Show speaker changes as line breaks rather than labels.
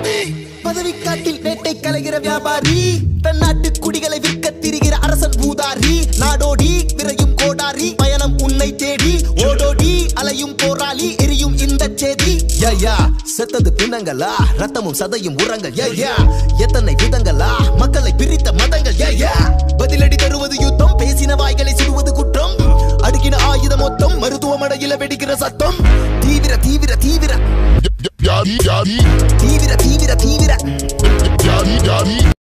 வியாபாரி
பதவிக்காட்டில் வேட்டை கலைகிற வியாபாரி தன்னாட்டு குடிகளை விற்க திரிகிற அரசன் பூதாரி நாடோடி விரையும் கோடாரி பயணம் உன்னை தேடி ஓடோடி அலையும் போராளி எரியும் இந்த செய்தி யா யா செத்தது பிணங்களா ரத்தமும் சதையும் உரங்கள் யா யா எத்தனை விதங்களா மக்களை பிரித்த மதங்கள் யா யா பதிலடி தருவது யுத்தம் பேசின வாய்களை சுடுவது குற்றம் அடுக்கின ஆயுதம் மொத்தம் மருத்துவமனையில வெடிக்கிற சத்தம் தீவிர தீவிர தீவிர
வியாதி வியாதி
தீவிர தீவிர தீவிர
வியாதி வியாதி